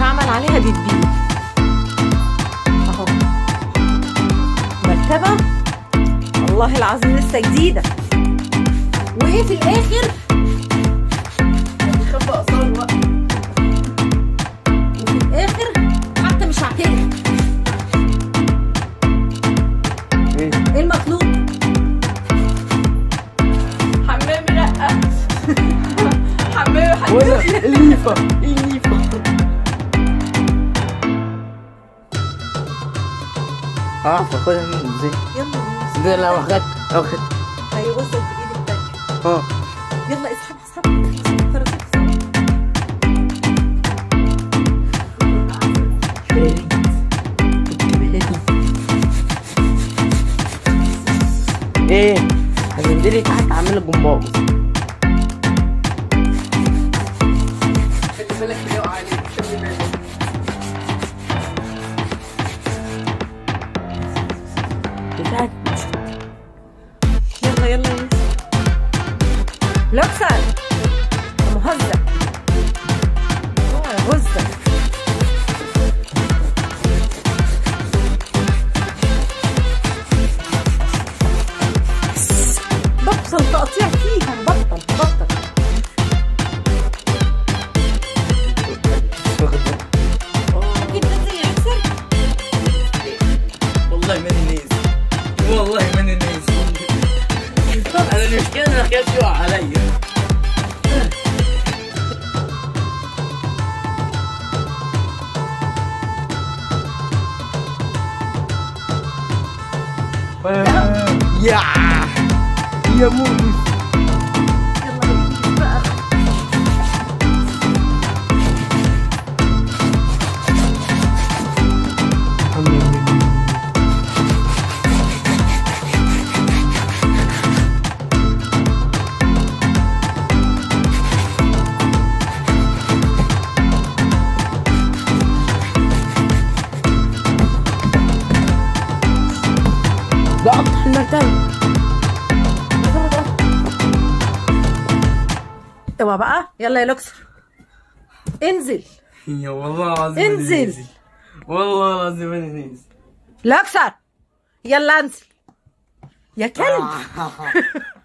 عمل عليها بتبيع اهو مرتبة والله العظيم لسه جديدة وهي في الآخر بيخبى اثار بقى وفي الآخر حتى مش عاقلها ايه ايه المطلوب؟ حمامي لا حمامي ولا حمامي الليفة الليفة اه فاخدها من ازاي يلا بينا. ده لو اخدت لو اخدت هيوصل بإيد التانية اه يلا اسحب اسحب فرسك اسحب. ايه هتنزلي تحت اعمل جمباز خلي بالك يقع عليك خلي بالك بتاعت يلا يلا يا لوكسر يا مهزأ اوعى يا هزة بطل تقطيع فيها بطل بطل اكيد نزل يا لوكسر والله ماني نازل والله ماني نازل انا المشكلة انا خايف يقع عليا يا يا مونس يلا بينا بقى ده قطع المرتبة اوعى بقى يلا يا لوكسر انزل يا والله العظيم ماني انزل. نازل. والله العظيم ماني نازل لوكسر يلا انزل يا كلب